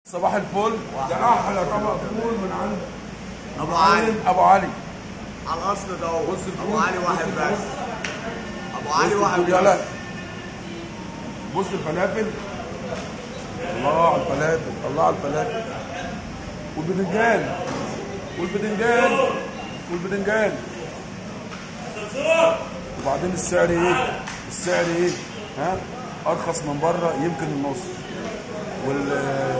صباح الفل ده احلى طبق فول من عند ابو علي ابو علي على الاصل ده هو. بص الفول، ابو علي بص واحد الفول. بس ابو علي بص واحد الفول، يلا بس بص الفلافل الله على الفلافل الله على الفلافل والبدنجان والبدنجان والبدنجان وبعدين السعر ايه؟ السعر ايه؟ ها؟ ارخص من بره يمكن النص وال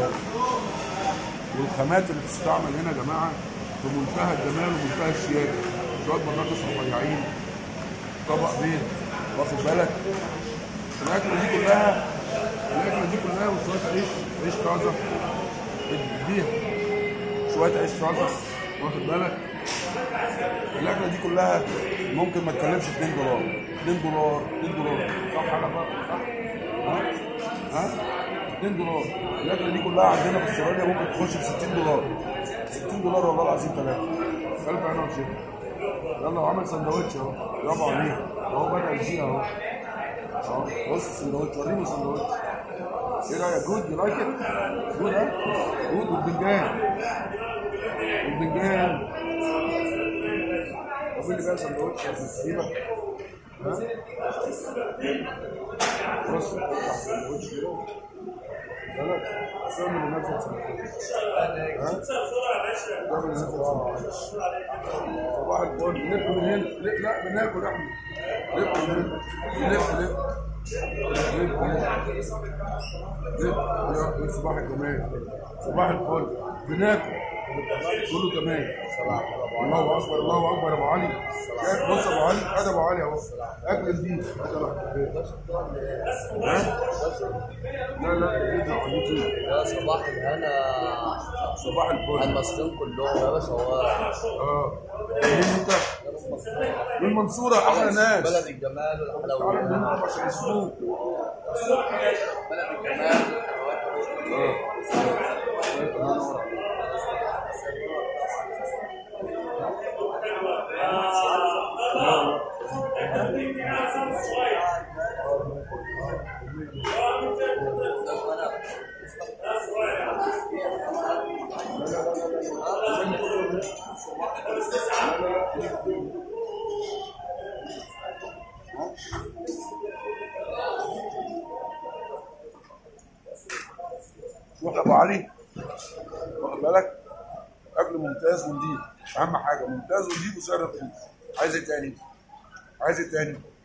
والخامات اللي بتستعمل هنا يا جماعه في منتهى الجمال ومنتهى الشياكه شويه بطاطس رفيعين طبق بيض واخد بالك الاكله دي كلها الاكله دي كلها وشويه عيش عيش طازه بتديها شويه عيش طازه واخد بالك الاكله دي كلها ممكن ما تكلفش 2 دولار 2 دولار 2 دولار صح على بره صح ها ها 2 دولار الاكله دي كلها عندنا في استراليا ممكن تخش ب 60 دولار 60 دولار والله العظيم ثلاثه الف انا وشيخ يلا وعمل سندوتش اهو برافو عليك اهو بدا يزيد اهو اهو بص السندوتش وريني السندوتش ايه رايك جود يو لايك ات جود ها جود والبنجان والبنجان طب اللي بقى سندوتش يا سيبك ها بص افتح السندوتش كده بالك اعمل لنفسك سندوتش ها اعمل لنفسك سندوتش صباح الفل نلف من هنا لا لا بناكل احنا لف من هنا لف لف لف لف لف يا صباح الجمال صباح الفل بناكل كله تمام الله اكبر الله اكبر يا ابو علي شايف بص يا ابو علي ادي ابو علي اهو اكل نضيف ادي ها لا لا فيديو على اليوتيوب يا صباح الهنا صباح الفل المصريين كلهم يا باشا هو اه مين انت؟ من المنصورة احلى ناس بلد الجمال تعالوا والحلويات منهم عشان يسموك بلد الجمال شوف يا ابو علي واخد بالك اكل ممتاز ونضيف اهم حاجه ممتاز ونضيف وسعر رخيص عايز ايه تاني؟ عايز ايه تاني؟